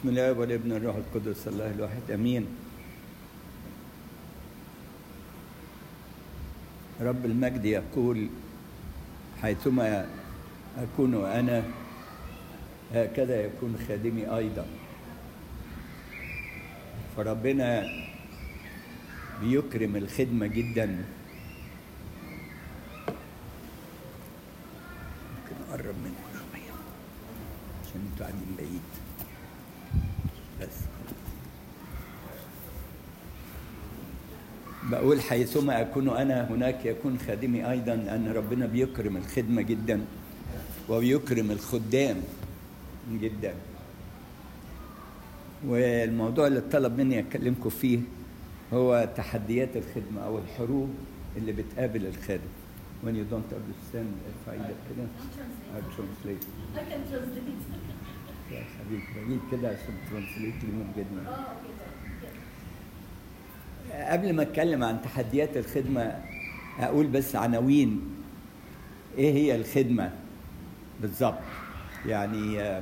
بسم الله والابن الروح القدس الله الواحد امين رب المجد يقول حيثما اكون انا هكذا يكون خادمي ايضا فربنا بيكرم الخدمه جدا ممكن اقرب منه شويه عشان انتوا قاعدين بعيد بس بقول حيثما أكون أنا هناك يكون خادمي أيضا أن ربنا بيكرم الخدمة جدا وبيكرم الخدام جدا والموضوع اللي طلب مني أكلمكم فيه هو تحديات الخدمة أو الحروب اللي بتقابل الخادم when you don't understand الفائدة كده I translate I can translate. يا حبيبي بجيب كده عشان ترانسليت لي مهم جدا Oh, okay, sorry. Yeah. قبل ما اتكلم عن تحديات الخدمه اقول بس عناوين ايه هي الخدمه بالظبط يعني آه،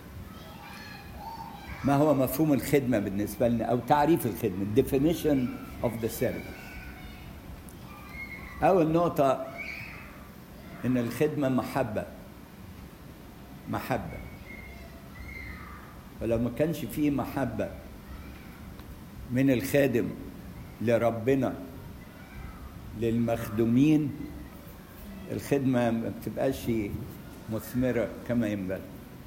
ما هو مفهوم الخدمه بالنسبه لنا او تعريف الخدمه definition of the service اول نقطه ان الخدمه محبه محبه ولو ما كانش فيه محبه من الخادم لربنا للمخدومين الخدمة ما بتبقاش مثمرة كما ينبغي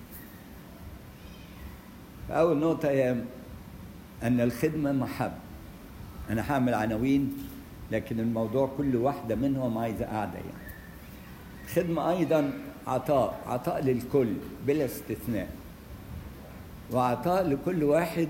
فأول نقطة هي أن الخدمة محبة أنا هعمل عناوين لكن الموضوع كل واحدة منهم عايزة قاعدة يعني الخدمة أيضا عطاء عطاء للكل بلا استثناء وعطاء لكل واحد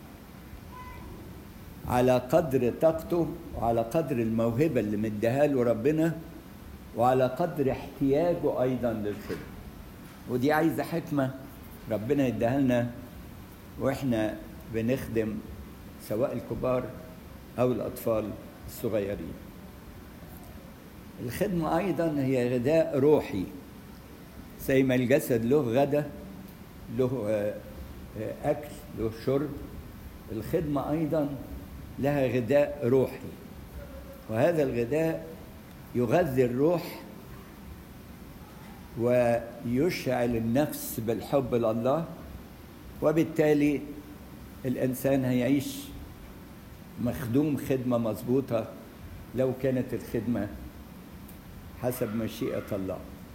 على قدر طاقته وعلى قدر الموهبة اللي مديها له ربنا وعلى قدر احتياجه أيضا للخدمة ودي عايزة حكمة ربنا يديها لنا وإحنا بنخدم سواء الكبار أو الأطفال الصغيرين الخدمة أيضا هي غذاء روحي زي ما الجسد له غدا له آه، آه، أكل له شرب الخدمة أيضا لها غذاء روحي وهذا الغذاء يغذي الروح ويشعل النفس بالحب لله وبالتالي الإنسان هيعيش مخدوم خدمة مظبوطة لو كانت الخدمة حسب مشيئة الله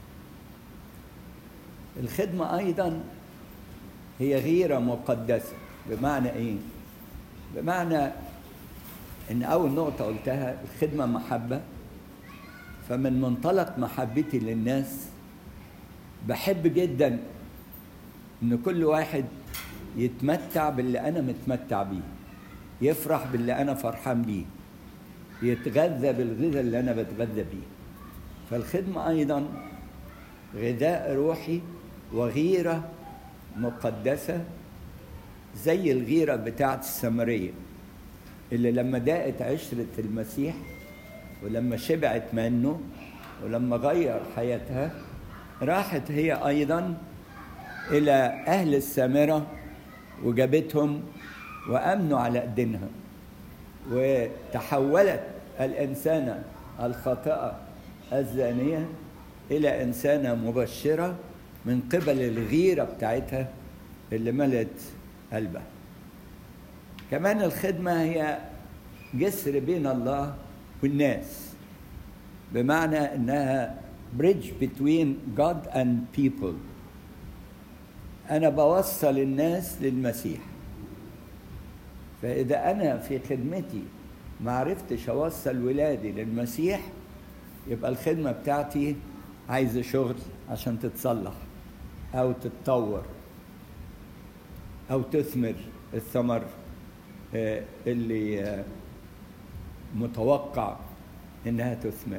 الخدمة أيضا هي غيرة مقدسة بمعنى إيه؟ بمعنى ان اول نقطه قلتها الخدمه محبه فمن منطلق محبتي للناس بحب جدا ان كل واحد يتمتع باللي انا متمتع بيه يفرح باللي انا فرحان بيه يتغذى بالغذاء اللي انا بتغذى بيه فالخدمه ايضا غذاء روحي وغيره مقدسه زي الغيره بتاعت السامريه اللي لما داقت عشرة المسيح ولما شبعت منه ولما غير حياتها راحت هي أيضا إلى أهل السامرة وجابتهم وأمنوا على أيدينها وتحولت الإنسانة الخاطئة الزانية إلى إنسانة مبشرة من قبل الغيرة بتاعتها اللي ملت قلبها كمان الخدمة هي جسر بين الله والناس بمعنى انها bridge between God and people انا بوصل الناس للمسيح فاذا انا في خدمتي ما عرفتش اوصل ولادي للمسيح يبقى الخدمه بتاعتي عايزه شغل عشان تتصلح او تتطور او تثمر الثمر آه، اللي آه، متوقع انها تثمر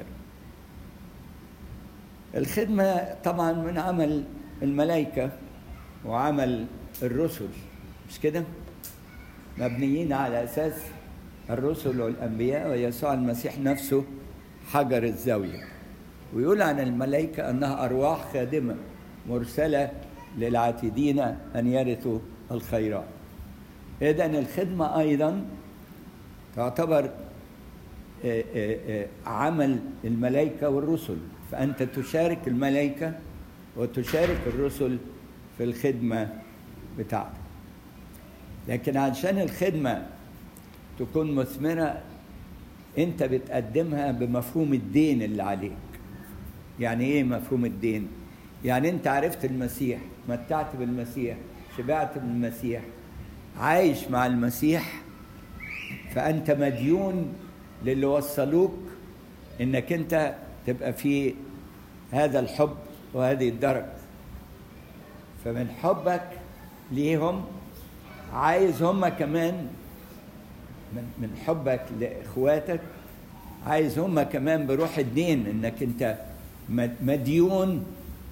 الخدمه طبعا من عمل الملائكه وعمل الرسل مش كده مبنيين على اساس الرسل والانبياء ويسوع المسيح نفسه حجر الزاويه ويقول عن الملائكه انها ارواح خادمه مرسله للعاتدين أن يرثوا الخيرات إذا الخدمة أيضا تعتبر آه، آه، آه، عمل الملائكة والرسل فأنت تشارك الملائكة وتشارك الرسل في الخدمة بتاعتك لكن عشان الخدمة تكون مثمرة أنت بتقدمها بمفهوم الدين اللي عليك يعني إيه مفهوم الدين؟ يعني أنت عرفت المسيح متعت بالمسيح شبعت بالمسيح عايش مع المسيح فأنت مديون للي وصلوك إنك أنت تبقى في هذا الحب وهذه الدرجة فمن حبك ليهم عايز هم كمان من من حبك لاخواتك عايز هم كمان بروح الدين انك انت مد- مديون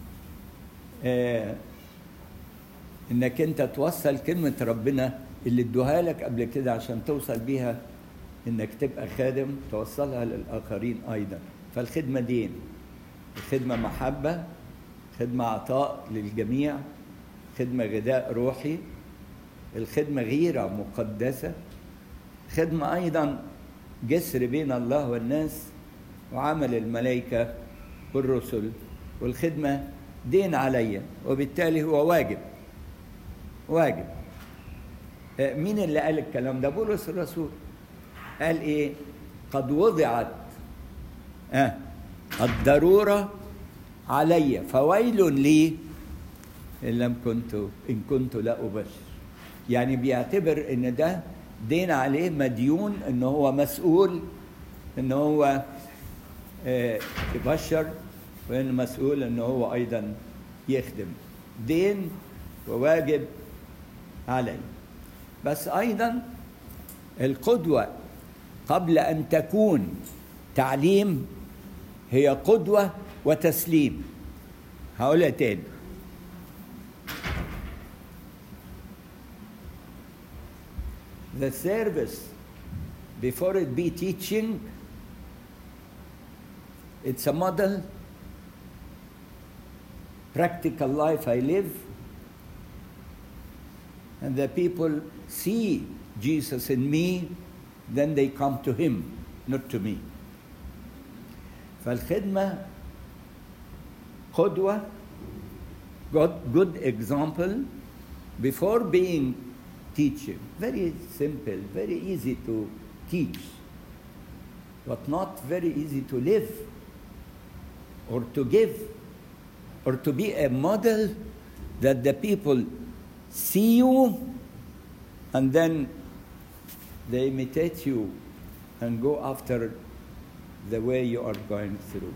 آه انك انت توصل كلمه ربنا اللي ادوها لك قبل كده عشان توصل بيها انك تبقى خادم توصلها للاخرين ايضا فالخدمه دين الخدمه محبه خدمه عطاء للجميع خدمه غذاء روحي الخدمه غيره مقدسه خدمه ايضا جسر بين الله والناس وعمل الملائكه والرسل والخدمه دين عليا وبالتالي هو واجب واجب آه، مين اللي قال الكلام ده بولس الرسول قال ايه قد وضعت آه الضروره علي فويل لي ان لم كنت ان كنت لا ابشر يعني بيعتبر ان ده دين عليه مديون ان هو مسؤول ان هو آه، يبشر وان مسؤول ان هو ايضا يخدم دين وواجب عليه بس ايضا القدوه قبل ان تكون تعليم هي قدوه وتسليم هقولها تاني the service before it be teaching it's a model practical life i live and the people see jesus in me then they come to him not to me فالخدمه قدوه good, good example before being teaching. Very simple, very easy to teach, but not very easy to live or to give or to be a model that the people see you and then they imitate you and go after the way you are going through.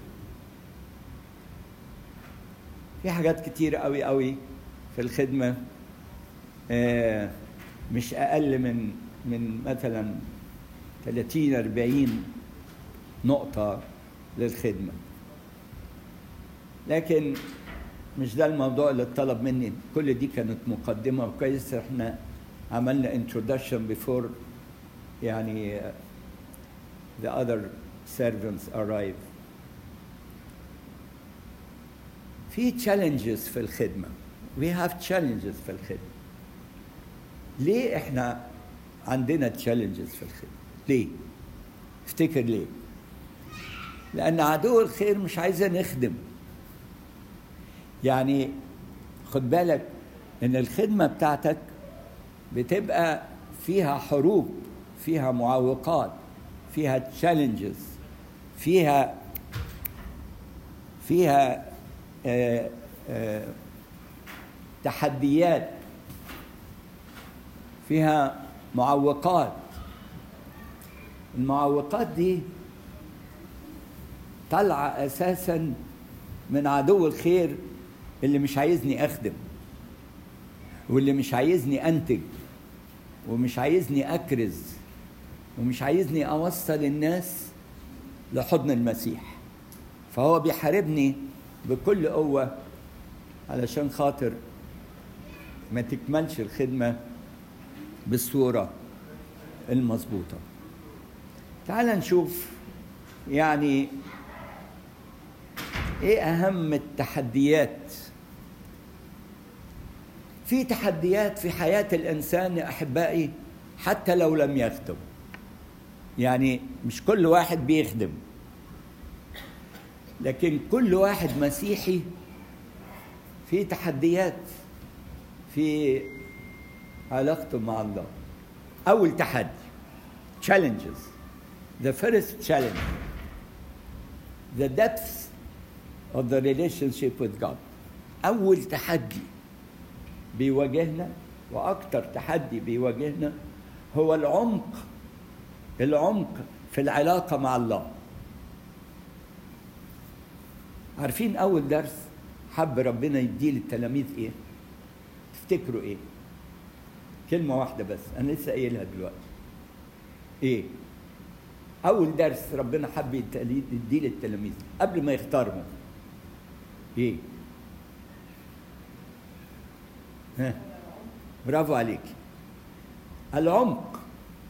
في حاجات كتير قوي قوي في الخدمة آه، مش أقل من من مثلا 30 40 نقطة للخدمة لكن مش ده الموضوع اللي اتطلب مني كل دي كانت مقدمة وكويس احنا عملنا introduction before يعني uh, the other servants arrive في challenges في الخدمة we have challenges في الخدمة ليه احنا عندنا challenges في الخدمة ليه افتكر ليه لأن عدو الخير مش عايزنا نخدم يعني خد بالك ان الخدمة بتاعتك بتبقى فيها حروب فيها معوقات فيها تشالنجز فيها فيها آه آه تحديات فيها معوقات المعوقات دي طالعه اساسا من عدو الخير اللي مش عايزني اخدم واللي مش عايزني انتج ومش عايزني اكرز ومش عايزني اوصل الناس لحضن المسيح فهو بيحاربني بكل قوه علشان خاطر ما تكملش الخدمه بالصوره المظبوطه تعال نشوف يعني ايه اهم التحديات في تحديات في حياة الإنسان يا أحبائي حتى لو لم يخدم يعني مش كل واحد بيخدم لكن كل واحد مسيحي في تحديات في علاقته مع الله أول تحدي challenges the first challenge the depth of the relationship with God أول تحدي بيواجهنا وأكتر تحدي بيواجهنا هو العمق العمق في العلاقة مع الله عارفين أول درس حب ربنا يديه للتلاميذ إيه؟ تفتكروا إيه؟ كلمة واحدة بس أنا لسه قايلها دلوقتي إيه؟ أول درس ربنا حب يديه للتلاميذ قبل ما يختارهم إيه؟ ها برافو عليك العمق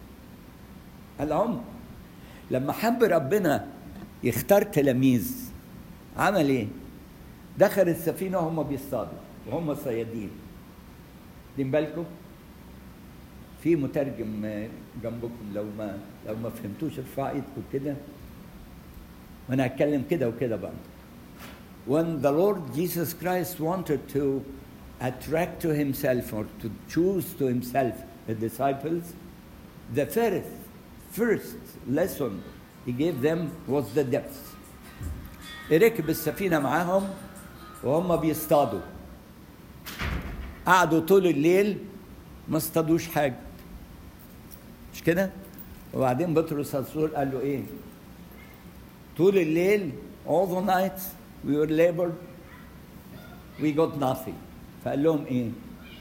العمق لما حب ربنا يختار تلاميذ عمل ايه دخل السفينة وهم بيصطادوا وهم صيادين دين بالكم في مترجم جنبكم لو ما لو ما فهمتوش ارفعوا ايدكم كده وانا هتكلم كده وكده بقى when the Lord Jesus Christ wanted to attract to himself or to choose to himself the disciples, the first, first lesson he gave them was the depth. ركب السفينة معاهم وهم بيصطادوا قعدوا طول الليل ما اصطادوش حاجة مش كده؟ وبعدين بطرس الرسول قال له ايه؟ طول الليل all the night we were labored we got nothing فقال لهم ايه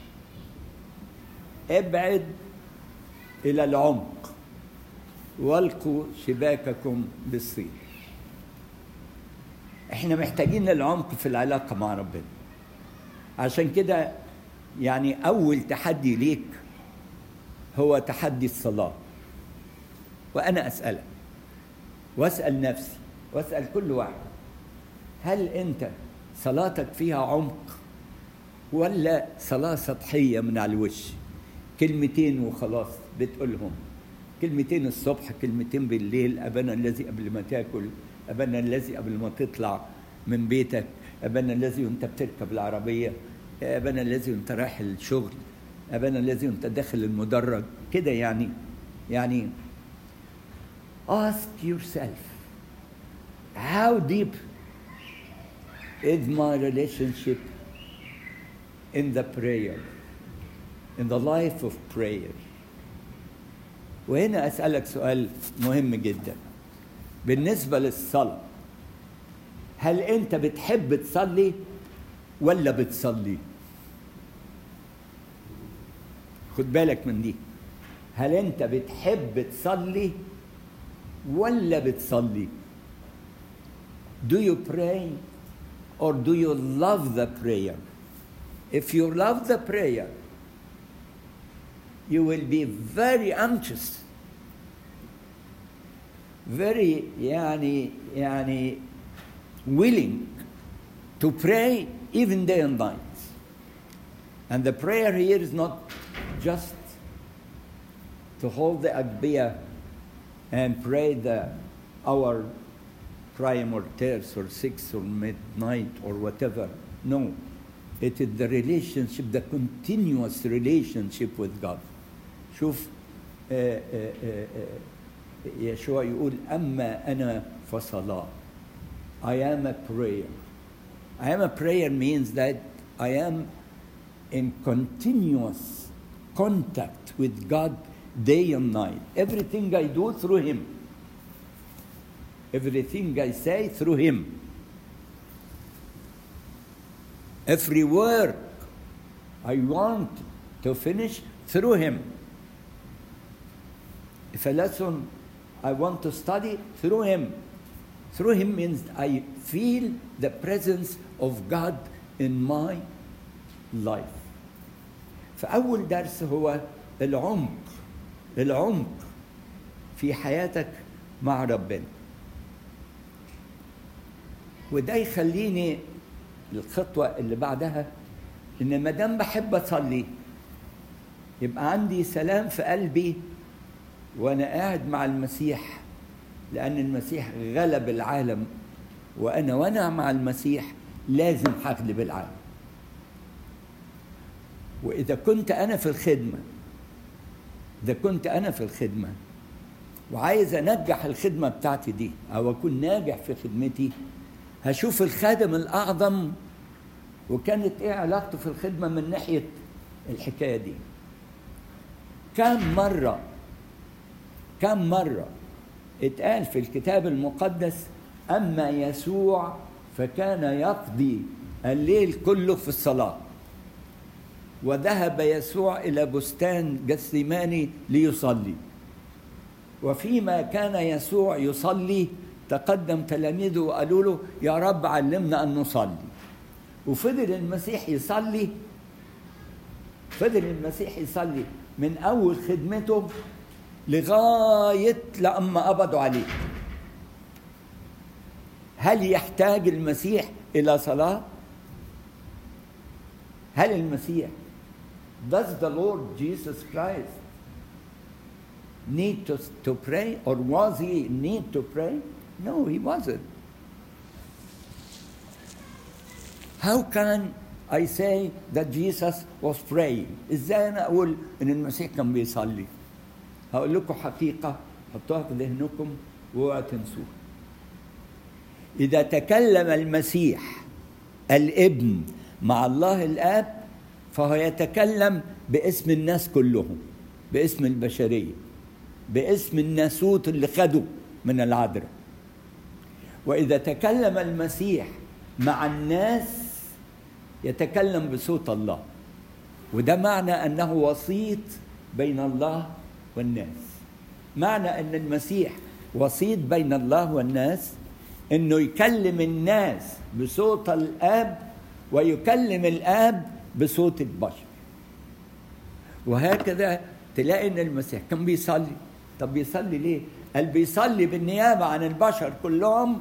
ابعد الى العمق والقوا شباككم بالصيد احنا محتاجين العمق في العلاقه مع ربنا عشان كده يعني اول تحدي ليك هو تحدي الصلاه وانا اسالك واسال نفسي واسال كل واحد هل انت صلاتك فيها عمق ولا صلاة سطحية من على الوش كلمتين وخلاص بتقولهم كلمتين الصبح كلمتين بالليل أبانا الذي قبل ما تاكل أبانا الذي قبل ما تطلع من بيتك أبانا الذي وأنت بتركب العربية أبانا الذي وأنت رايح الشغل أبانا الذي وأنت داخل المدرج كده يعني يعني ask yourself how deep is my relationship in the prayer, in the life of prayer. وهنا أسألك سؤال مهم جدا بالنسبة للصلاة هل أنت بتحب تصلي ولا بتصلي؟ خد بالك من دي هل أنت بتحب تصلي ولا بتصلي؟ Do you pray or do you love the prayer? If you love the prayer, you will be very anxious, very يعني يعني willing to pray even day and night. And the prayer here is not just to hold the agbiya and pray the hour prime or terce or six or midnight or whatever. No. It is the relationship, the continuous relationship with God. شوف آه، آه، آه، آه، يشوع يقول أما أنا فصلاة I am a prayer. I am a prayer means that I am in continuous contact with God day and night. Everything I do through Him. Everything I say through Him. Every work I want to finish through Him. If a lesson I want to study through Him. Through Him means I feel the presence of God in my life. فأول درس هو العمق العمق في حياتك مع ربنا وده يخليني الخطوة اللي بعدها ان ما دام بحب اصلي يبقى عندي سلام في قلبي وانا قاعد مع المسيح لان المسيح غلب العالم وانا وانا مع المسيح لازم هغلب العالم واذا كنت انا في الخدمه اذا كنت انا في الخدمه وعايز انجح الخدمه بتاعتي دي او اكون ناجح في خدمتي هشوف الخادم الاعظم وكانت ايه علاقته في الخدمه من ناحيه الحكايه دي كم مره كم مره اتقال في الكتاب المقدس اما يسوع فكان يقضي الليل كله في الصلاه وذهب يسوع الى بستان جثماني ليصلي وفيما كان يسوع يصلي تقدم تلاميذه وقالوا له يا رب علمنا ان نصلي وفضل المسيح يصلي فضل المسيح يصلي من اول خدمته لغايه لما قبضوا عليه هل يحتاج المسيح الى صلاه هل المسيح does the Lord Jesus Christ need to, to pray or was he need to pray no he wasn't how can I say that Jesus was praying ازاي انا اقول ان المسيح كان بيصلي هقول لكم حقيقة حطوها في ذهنكم واوعوا تنسوها إذا تكلم المسيح الابن مع الله الآب فهو يتكلم باسم الناس كلهم باسم البشرية باسم الناسوت اللي خده من العذراء وإذا تكلم المسيح مع الناس يتكلم بصوت الله وده معنى أنه وسيط بين الله والناس معنى أن المسيح وسيط بين الله والناس أنه يكلم الناس بصوت الآب ويكلم الآب بصوت البشر وهكذا تلاقي ان المسيح كان بيصلي طب بيصلي ليه قال بيصلي بالنيابه عن البشر كلهم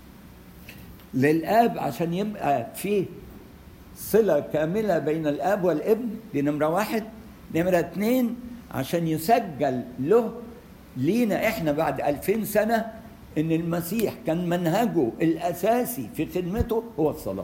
للاب عشان يبقى فيه صله كامله بين الاب والابن دي نمره واحد نمره اتنين عشان يسجل له لينا احنا بعد ألفين سنه ان المسيح كان منهجه الاساسي في خدمته هو الصلاه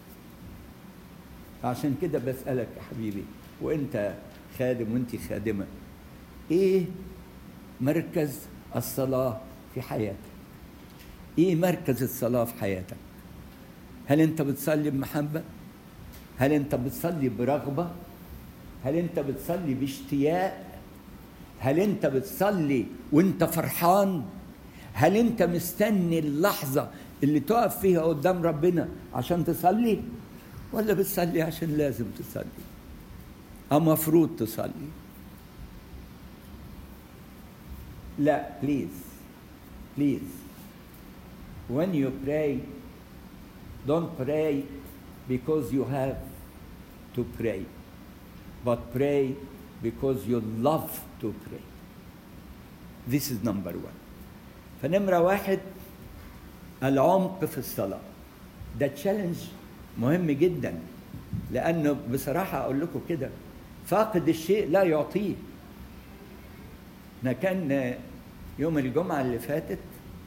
عشان كده بسألك يا حبيبي وانت خادم وانت خادمة ايه مركز الصلاة في حياتك ايه مركز الصلاة في حياتك هل انت بتصلي بمحبة هل انت بتصلي برغبة هل انت بتصلي باشتياق هل انت بتصلي وانت فرحان هل انت مستني اللحظة اللي تقف فيها قدام ربنا عشان تصلي ولا بتصلي عشان لازم تصلي أو مفروض تصلي لا بليز بليز when you pray don't pray because you have to pray but pray because you love to pray this is number one فنمرة واحد العمق في الصلاة ده تشالنج مهم جدا لانه بصراحه اقول لكم كده فاقد الشيء لا يعطيه انا كان يوم الجمعه اللي فاتت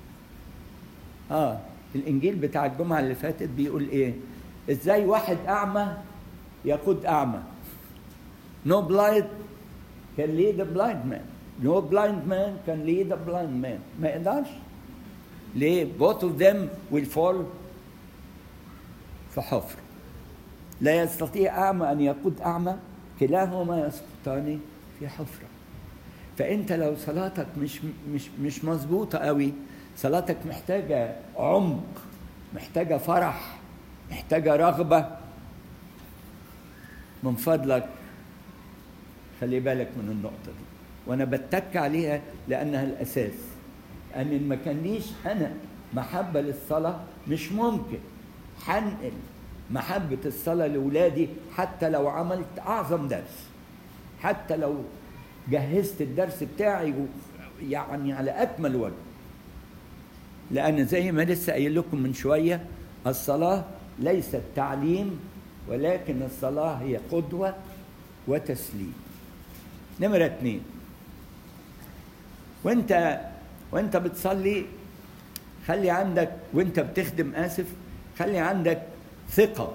اه الانجيل بتاع الجمعه اللي فاتت بيقول ايه ازاي واحد اعمى يقود اعمى no blind can lead a blind man no blind man can lead a blind man ما يقدرش ليه both of them will fall في حفر لا يستطيع أعمى أن يقود أعمى كلاهما يسقطان في حفرة فأنت لو صلاتك مش مش مش مظبوطة قوي صلاتك محتاجة عمق محتاجة فرح محتاجة رغبة من فضلك خلي بالك من النقطة دي وأنا بتك عليها لأنها الأساس أن ما كانليش أنا محبة للصلاة مش ممكن حنقل محبة الصلاة لأولادي حتى لو عملت أعظم درس حتى لو جهزت الدرس بتاعي يعني على أكمل وجه لأن زي ما لسه قايل لكم من شوية الصلاة ليست تعليم ولكن الصلاة هي قدوة وتسليم نمرة اتنين وانت وانت بتصلي خلي عندك وانت بتخدم اسف خلي عندك ثقة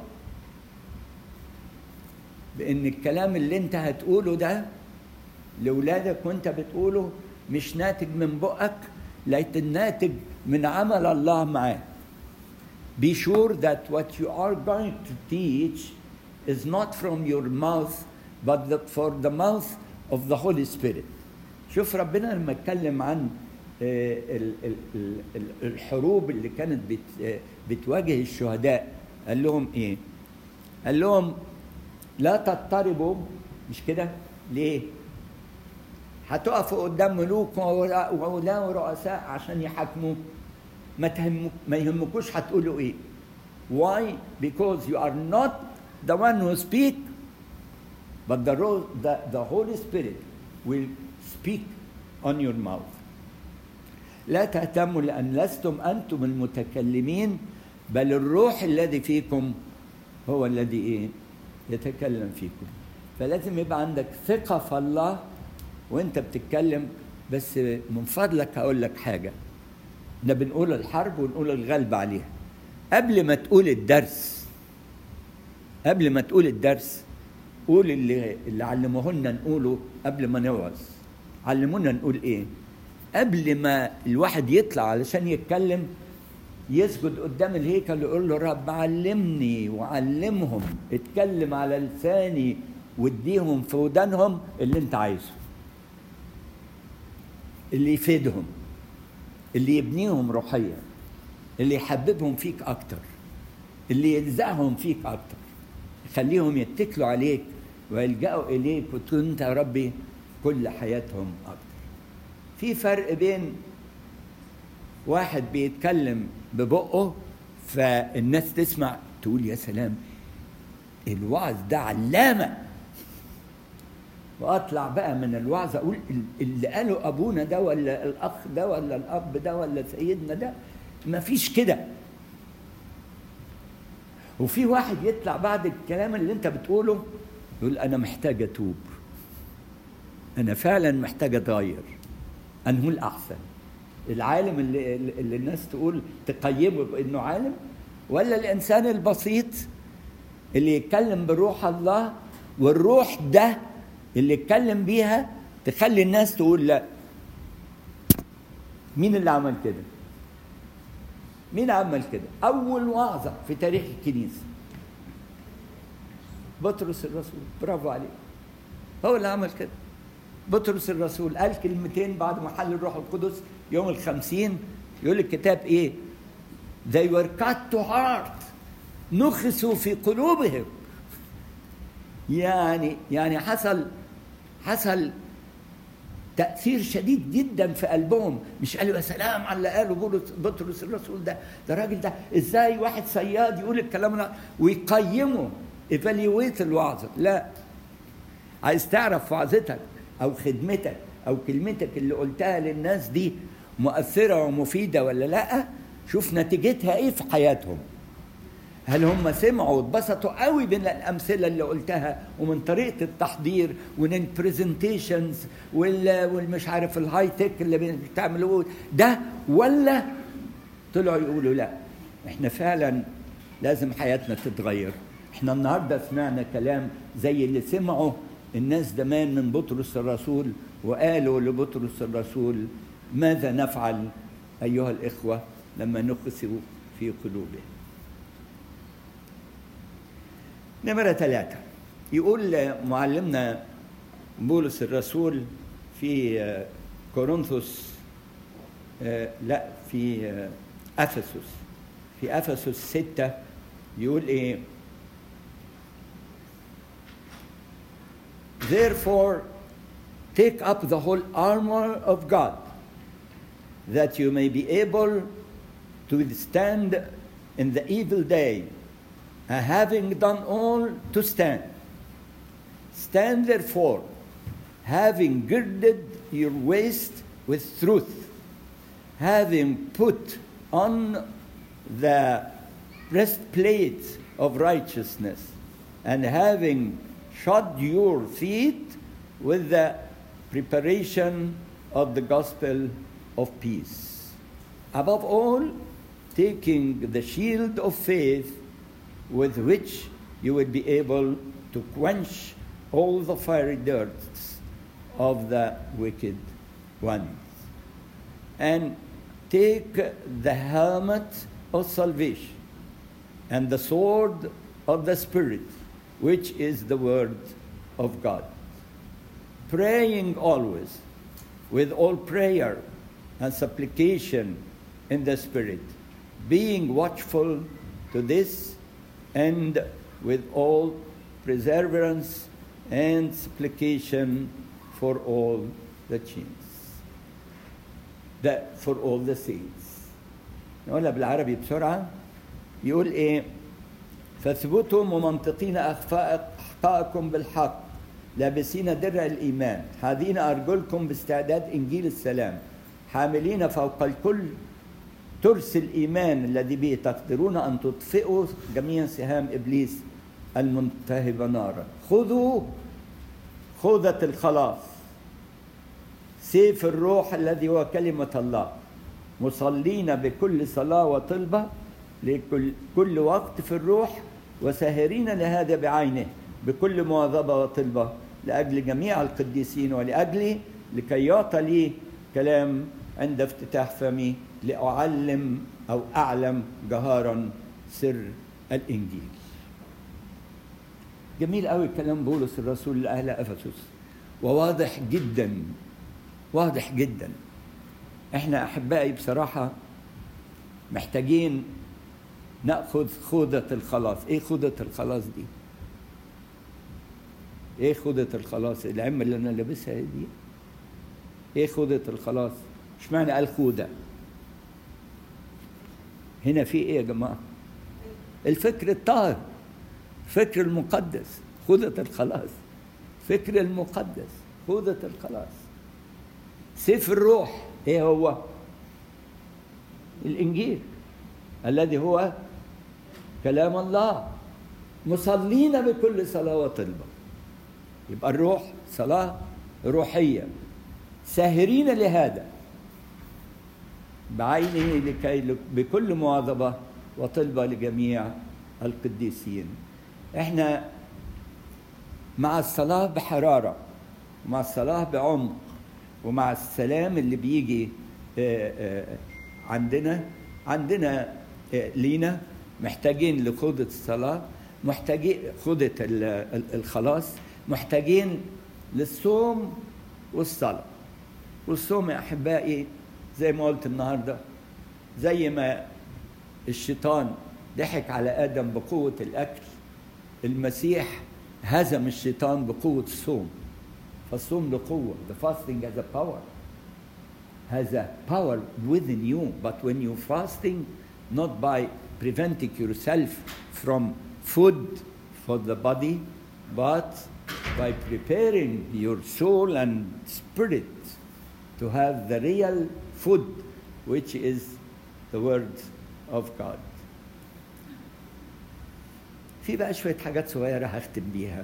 بان الكلام اللي انت هتقوله ده لاولادك وانت بتقوله مش ناتج من بقك لكن ناتج من عمل الله معاك Be sure that what you are going to teach is not from your mouth but the, for the mouth of the Holy Spirit. شوف ربنا لما اتكلم عن آه، ال- ال- ال- ال- الحروب اللي كانت بت- آه، بتواجه الشهداء قال لهم ايه؟ قال لهم لا تضطربوا مش كده؟ ليه؟ هتقفوا قدام ملوك وولا- وولاة ورؤساء عشان يحاكموا ما تهم ما يهمكوش هتقولوا ايه why because you are not the one who speak but the, ro- the, the Holy Spirit will speak on your mouth لا تهتموا لأن لستم أنتم المتكلمين بل الروح الذي فيكم هو الذي إيه يتكلم فيكم فلازم يبقى عندك ثقة في الله وانت بتتكلم بس من فضلك هقول لك حاجة ده بنقول الحرب ونقول الغلب عليها قبل ما تقول الدرس قبل ما تقول الدرس قول اللي اللي علموه لنا نقوله قبل ما نوعظ علمونا نقول ايه قبل ما الواحد يطلع علشان يتكلم يسجد قدام الهيكل ويقول له رب علمني وعلمهم اتكلم على لساني واديهم في ودانهم اللي انت عايزه اللي يفيدهم اللي يبنيهم روحيا اللي يحببهم فيك اكتر اللي يلزقهم فيك اكتر يخليهم يتكلوا عليك ويلجأوا اليك وتكون انت يا ربي كل حياتهم اكتر في فرق بين واحد بيتكلم ببقه فالناس تسمع تقول يا سلام الوعظ ده علامه واطلع بقى من الوعظ اقول اللي قاله ابونا ده ولا الاخ ده ولا الاب ده ولا سيدنا ده ما فيش كده وفي واحد يطلع بعد الكلام اللي انت بتقوله يقول انا محتاج اتوب انا فعلا محتاج اتغير انه الاحسن العالم اللي, اللي الناس تقول تقيمه بانه عالم ولا الانسان البسيط اللي يتكلم بروح الله والروح ده اللي اتكلم بيها تخلي الناس تقول لا مين اللي عمل كده مين عمل كده اول وعظه في تاريخ الكنيسه بطرس الرسول برافو عليه هو اللي عمل كده بطرس الرسول قال كلمتين بعد ما حل الروح القدس يوم الخمسين يقول الكتاب ايه they were cut to heart نخسوا في قلوبهم يعني يعني حصل حصل تأثير شديد جدا في قلبهم مش قالوا يا سلام على اللي قاله بولس بطرس الرسول ده ده الراجل ده ازاي واحد صياد يقول الكلام ده ويقيمه ايفاليويت الوعظة لا عايز تعرف وعظتك او خدمتك او كلمتك اللي قلتها للناس دي مؤثرة ومفيدة ولا لا شوف نتيجتها ايه في حياتهم هل هم سمعوا واتبسطوا قوي من الامثله اللي قلتها ومن طريقه التحضير ومن البرزنتيشنز والمش عارف الهاي تك اللي بتعملوه ده ولا طلعوا يقولوا لا احنا فعلا لازم حياتنا تتغير احنا النهارده سمعنا كلام زي اللي سمعوا الناس زمان من بطرس الرسول وقالوا لبطرس الرسول ماذا نفعل ايها الاخوه لما نخسوا في قلوبهم نمرة ثلاثة يقول معلمنا بولس الرسول في كورنثوس لا في أفسس في أفسس ستة يقول إيه Therefore take up the whole armor of God that you may be able to withstand in the evil day having done all to stand. Stand therefore, having girded your waist with truth, having put on the breastplate of righteousness, and having shod your feet with the preparation of the gospel of peace. Above all, taking the shield of faith with which you will be able to quench all the fiery darts of the wicked ones. And take the helmet of salvation and the sword of the Spirit, which is the Word of God. Praying always with all prayer and supplication in the Spirit, being watchful to this and with all perseverance and supplication for all the saints. That for all the saints. نقولها بالعربي بسرعة يقول إيه فاثبتوا ممنطقين أخفاءكم بالحق لابسين درع الإيمان حاذين أرجلكم باستعداد إنجيل السلام حاملين فوق الكل ترس الإيمان الذي به تقدرون أن تطفئوا جميع سهام إبليس المنتهبة نارا خذوا خوذة الخلاص سيف الروح الذي هو كلمة الله مصلين بكل صلاة وطلبة لكل كل وقت في الروح وساهرين لهذا بعينه بكل مواظبة وطلبة لأجل جميع القديسين ولأجلي لكي يعطى لي كلام عند افتتاح فمي لأعلم أو أعلم جهارا سر الإنجيل جميل قوي كلام بولس الرسول لأهل أفسس وواضح جدا واضح جدا احنا أحبائي بصراحة محتاجين ناخذ خوذه الخلاص ايه خوذه الخلاص دي ايه خوذه الخلاص العمه اللي انا لابسها دي ايه خوذه الخلاص مش معنى قال خوذه هنا في ايه يا جماعه الفكر الطاهر فكر المقدس خوذه الخلاص فكر المقدس خوذه الخلاص سيف الروح ايه هو الانجيل الذي هو كلام الله مصلين بكل صلاة وطلبة يبقى الروح صلاة روحية ساهرين لهذا بعينه لكي بكل مواظبة وطلبة لجميع القديسين احنا مع الصلاة بحرارة مع الصلاة بعمق ومع السلام اللي بيجي عندنا عندنا لينا محتاجين لخوضة الصلاة محتاجين خوضة الخلاص محتاجين للصوم والصلاة والصوم يا أحبائي زي ما قلت النهاردة زي ما الشيطان ضحك على آدم بقوة الأكل المسيح هزم الشيطان بقوة الصوم فالصوم له قوة the fasting has a power has a power within you but when you fasting not by preventing yourself from food for the body, but by preparing your soul and spirit to have the real food, which is the Word of God. في بقى شوية حاجات صغيرة هختم بيها.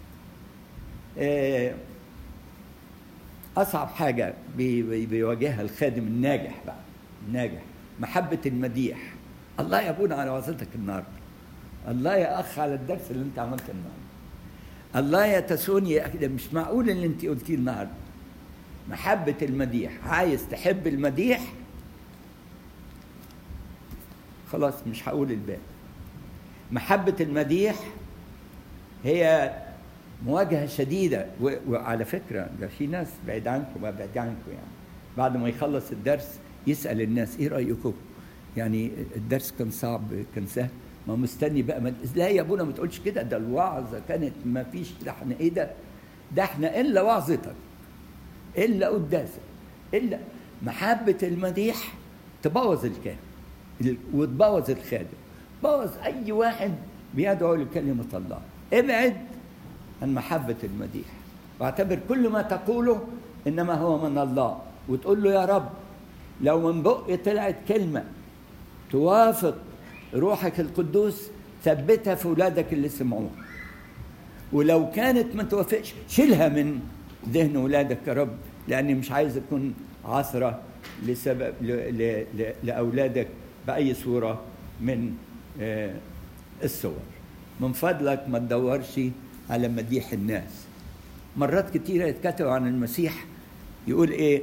أصعب حاجة بيواجهها الخادم الناجح بقى الناجح محبة المديح الله يا ابونا على وظيفتك النهارده الله يا اخ على الدرس اللي انت عملته النهارده الله يا تسوني ده مش معقول اللي انت قلتيه النهارده محبة المديح عايز تحب المديح خلاص مش هقول الباقي محبة المديح هي مواجهة شديدة و... وعلى فكرة ده في ناس بعيد عنكم بعيد عنكم يعني بعد ما يخلص الدرس يسأل الناس ايه رأيكم؟ يعني الدرس كان صعب كان سهل ما مستني بقى ما لا يا ابونا ما تقولش كده ده الوعظه كانت ما فيش ده احنا ايه ده ده احنا الا وعظتك الا قداسك الا محبه المديح تبوظ الكاهن وتبوظ الخادم بوظ اي واحد بيدعو لكلمه الله ابعد عن محبه المديح واعتبر كل ما تقوله انما هو من الله وتقول له يا رب لو من بقي طلعت كلمه توافق روحك القدوس ثبتها في اولادك اللي سمعوها ولو كانت ما توافقش شيلها من ذهن ولادك يا رب لاني مش عايز اكون عثره لسبب ل... ل... ل... لاولادك باي صوره من آه، الصور من فضلك ما تدورش على مديح الناس مرات كتيرة يتكتب عن المسيح يقول ايه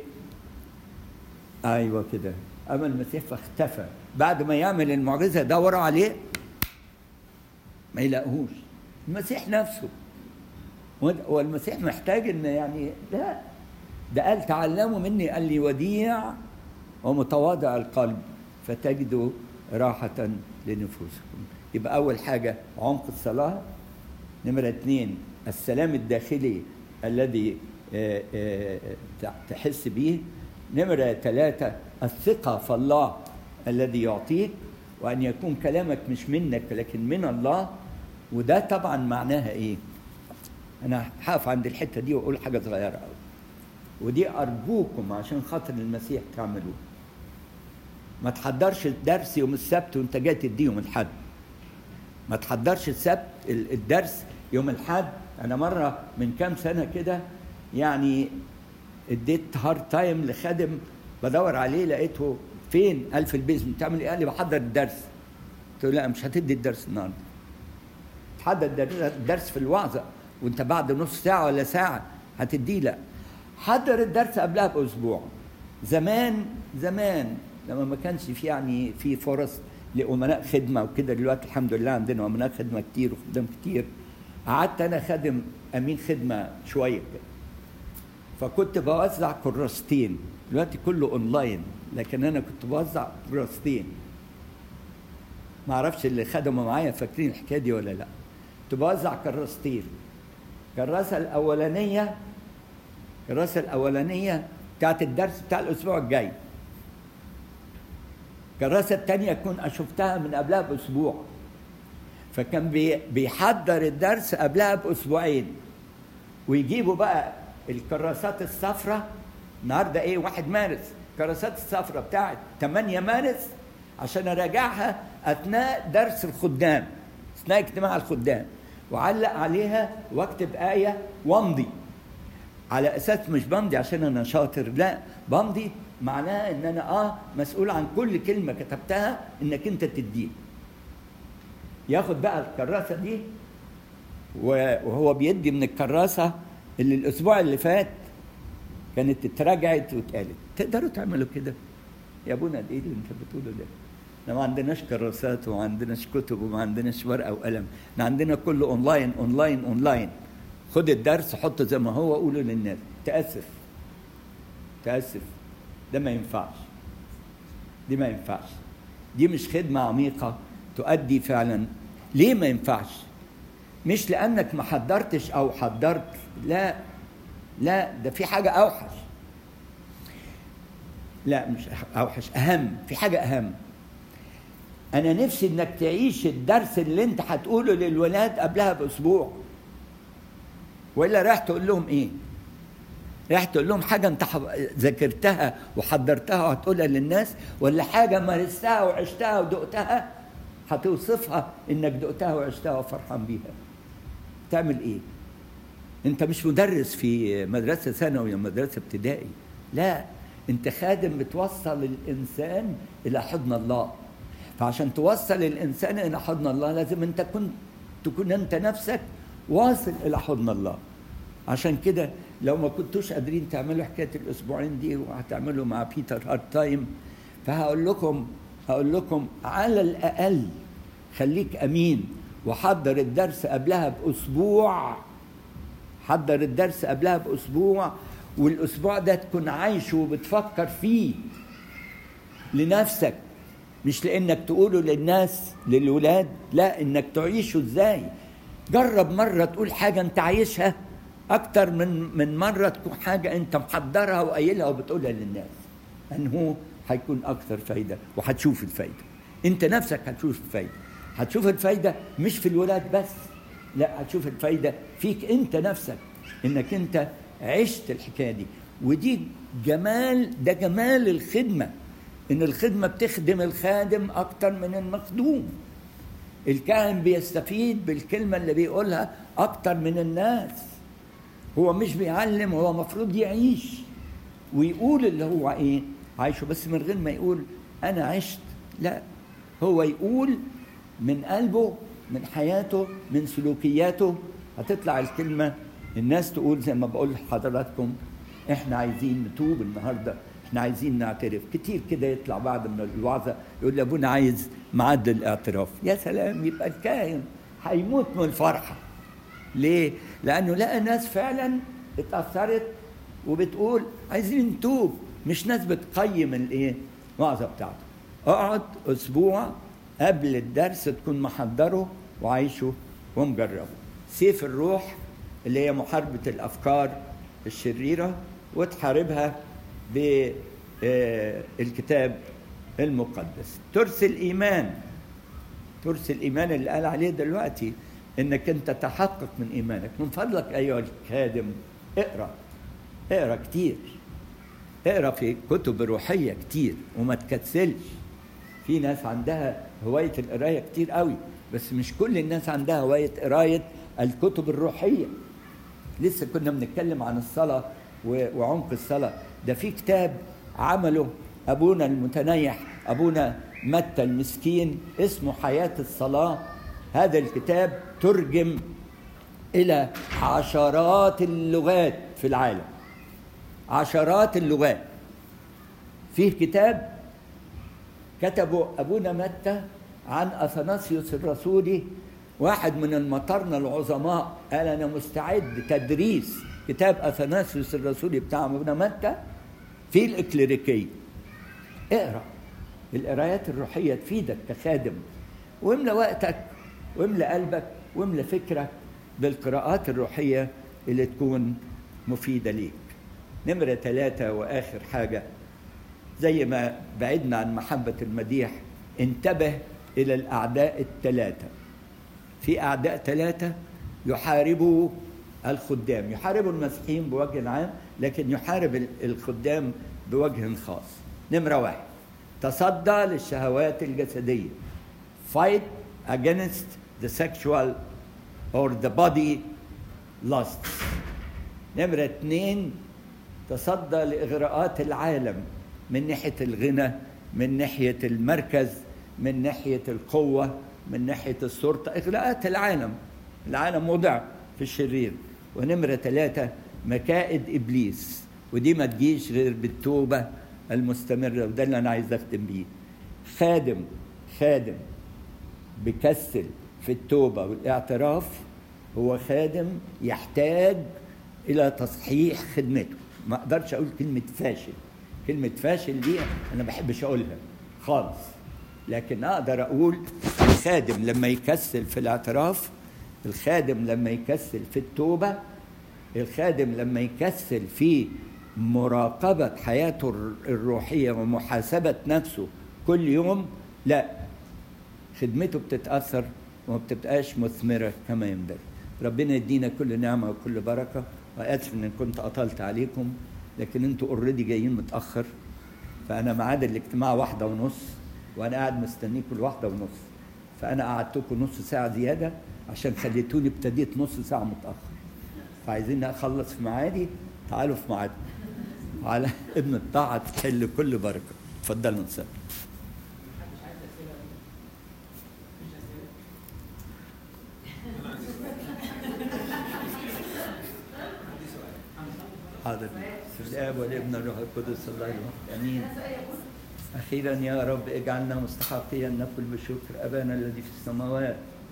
ايوه كده اما المسيح فاختفى بعد ما يعمل المعجزه دوروا عليه ما يلاقوهوش المسيح نفسه هو هو المسيح محتاج ان يعني لا ده قال تعلموا مني قال لي وديع ومتواضع القلب فتجدوا راحة لنفوسكم يبقى أول حاجة عمق الصلاة نمرة اثنين السلام الداخلي الذي آه، آه، تحس به نمرة ثلاثة الثقة في الله الذي يعطيك وأن يكون كلامك مش منك لكن من الله وده طبعا معناها إيه؟ أنا هقف عند الحتة دي وأقول حاجة صغيرة أوي ودي أرجوكم عشان خاطر المسيح تعملوه ما تحضرش الدرس يوم السبت وانت جاي تديه يوم الحد ما تحضرش السبت ال- الدرس يوم الحد انا مره من كام سنه كده يعني اديت هارد تايم لخادم بدور عليه لقيته فين قال في البيزمنت تعمل ايه قال لي بحضر الدرس قلت له لا مش هتدي الدرس النهارده تحضر الدرس- الدرس في الوعظه وانت بعد نص ساعه ولا ساعه هتديه لا حضر الدرس قبلها باسبوع زمان زمان لما ما كانش في يعني في فرص لامناء خدمه وكده دلوقتي الحمد لله عندنا امناء خدمه كتير وخدام كتير قعدت انا خادم امين خدمه شويه كده فكنت بوزع كراستين دلوقتي كله اونلاين لكن انا كنت بوزع كراستين ما اعرفش اللي خدموا معايا فاكرين الحكايه دي ولا لا كنت بوزع كراستين الكراسه الاولانيه الكراسه الاولانيه بتاعت الدرس بتاع الاسبوع الجاي الكراسه الثانيه اكون شفتها من قبلها باسبوع فكان بي- بيحضر الدرس قبلها باسبوعين ويجيبوا بقى الكراسات الصفراء النهارده ايه 1 مارس الكراسات الصفراء بتاعت 8 مارس عشان اراجعها اثناء درس الخدام اثناء اجتماع الخدام وعلق عليها واكتب ايه وامضي على اساس مش بمضي عشان انا شاطر لا بمضي معناها ان انا اه مسؤول عن كل كلمه كتبتها انك انت تديه ياخد بقى الكراسه دي وهو بيدي من الكراسه اللي الاسبوع اللي فات كانت اتراجعت واتقالت تقدروا تعملوا كده يا ابونا ده ايه اللي انت بتقوله ده احنا ما عندناش كراسات وما عندناش كتب وما عندناش ورقه وقلم احنا عندنا كله اونلاين اونلاين اونلاين خد الدرس حطه زي ما هو قوله للناس تاسف تاسف ده ما ينفعش دي ما ينفعش دي مش خدمه عميقه تؤدي فعلا ليه ما ينفعش مش لانك ما حضرتش او حضرت لا لا ده في حاجه اوحش لا مش اوحش اهم في حاجه اهم انا نفسي انك تعيش الدرس اللي انت هتقوله للولاد قبلها باسبوع والا رايح تقول لهم ايه رايح تقول لهم حاجه انت حب- ذاكرتها وحضرتها وهتقولها للناس ولا حاجه مارستها وعشتها ودقتها هتوصفها انك دقتها وعشتها وفرحان بيها تعمل ايه انت مش مدرس في مدرسه ثانوي ولا مدرسه ابتدائي لا انت خادم بتوصل الانسان الى حضن الله فعشان توصل الانسان الى حضن الله لازم انت كنت تكون انت نفسك واصل الى حضن الله عشان كده لو ما كنتوش قادرين تعملوا حكايه الاسبوعين دي وهتعملوا مع بيتر هارد تايم فهقول لكم هقول لكم على الاقل خليك امين وحضر الدرس قبلها باسبوع حضر الدرس قبلها باسبوع والاسبوع ده تكون عايشه وبتفكر فيه لنفسك مش لانك تقوله للناس للولاد لا انك تعيشه ازاي جرب مره تقول حاجه انت عايشها اكتر من من مره تكون حاجه انت محضرها وقايلها وبتقولها للناس انه هيكون اكثر فايده وهتشوف الفايده انت نفسك هتشوف الفايده هتشوف الفايده مش في الولاد بس لا هتشوف الفايده فيك انت نفسك انك انت عشت الحكايه دي ودي جمال ده جمال الخدمه ان الخدمه بتخدم الخادم اكتر من المخدوم الكاهن بيستفيد بالكلمة اللي بيقولها أكتر من الناس هو مش بيعلم هو مفروض يعيش ويقول اللي هو ايه عايشه بس من غير ما يقول انا عشت لا هو يقول من قلبه من حياته من سلوكياته هتطلع الكلمة الناس تقول زي ما بقول لحضراتكم احنا عايزين نتوب النهارده احنا عايزين نعترف كتير كده يطلع بعد من الوعظة يقول لي ابونا عايز ميعاد للاعتراف يا سلام يبقى الكاهن هيموت من الفرحة ليه؟ لأنه لقى ناس فعلا اتأثرت وبتقول عايزين نتوب مش ناس بتقيم الايه؟ الوعظة بتاعته اقعد أسبوع قبل الدرس تكون محضره وعايشه ومجربه سيف الروح اللي هي محاربة الأفكار الشريرة وتحاربها بالكتاب المقدس ترس الإيمان ترس الإيمان اللي قال عليه دلوقتي إنك أنت تحقق من إيمانك من فضلك أيها الخادم اقرأ اقرأ كتير اقرأ في كتب روحية كتير وما تكسلش في ناس عندها هواية القراية كتير قوي بس مش كل الناس عندها هواية قراية الكتب الروحية لسه كنا بنتكلم عن الصلاة وعمق الصلاة ده في كتاب عمله أبونا المتنيح أبونا متى المسكين اسمه حياة الصلاة هذا الكتاب ترجم إلى عشرات اللغات في العالم عشرات اللغات فيه كتاب كتبه أبونا متى عن أثناسيوس الرسولي واحد من المطرنة العظماء قال أنا مستعد تدريس كتاب أثناسيوس الرسولي بتاع أبونا متى في الإكليريكية اقرأ القرايات الروحية تفيدك كخادم واملى وقتك واملى قلبك واملى فكرك بالقراءات الروحية اللي تكون مفيدة ليك نمرة ثلاثة وآخر حاجة زي ما بعدنا عن محبة المديح انتبه إلى الأعداء الثلاثة في أعداء ثلاثة يحاربوا الخدام يحاربوا المسيحيين بوجه عام لكن يحارب الخدام بوجه خاص نمرة واحد تصدى للشهوات الجسدية fight against the sexual or the body lusts نمرة اثنين تصدى لإغراءات العالم من ناحية الغنى من ناحية المركز من ناحية القوة من ناحية السلطة إغراءات العالم العالم وضع في الشرير ونمرة ثلاثة مكائد إبليس ودي ما تجيش غير بالتوبة المستمرة وده اللي أنا عايز أختم بيه خادم خادم بكسل في التوبة والاعتراف هو خادم يحتاج إلى تصحيح خدمته ما أقدرش أقول كلمة فاشل كلمة فاشل دي أنا ما بحبش أقولها خالص لكن أقدر أقول الخادم لما يكسل في الاعتراف الخادم لما يكسل في التوبة الخادم لما يكسل في مراقبة حياته الروحية ومحاسبة نفسه كل يوم لا خدمته بتتأثر وما بتبقاش مثمرة كما ينبغي ربنا يدينا كل نعمة وكل بركة وآسف إن كنت أطلت عليكم لكن أنتوا اوريدي جايين متأخر فأنا ميعاد الاجتماع واحدة ونص وأنا قاعد مستنيكم الواحدة ونص فأنا قعدتكم نص ساعة زيادة عشان خليتوني ابتديت نص ساعة متأخر فعايزين أخلص في ميعادي تعالوا في ميعادنا وعلى ابن الطاعة تحل كل بركة اتفضلوا نصلي حاضر في الاب والابن والروح القدس الله الواحد امين اخيرا يا رب اجعلنا مستحقين نقول بشكر ابانا الذي في السماوات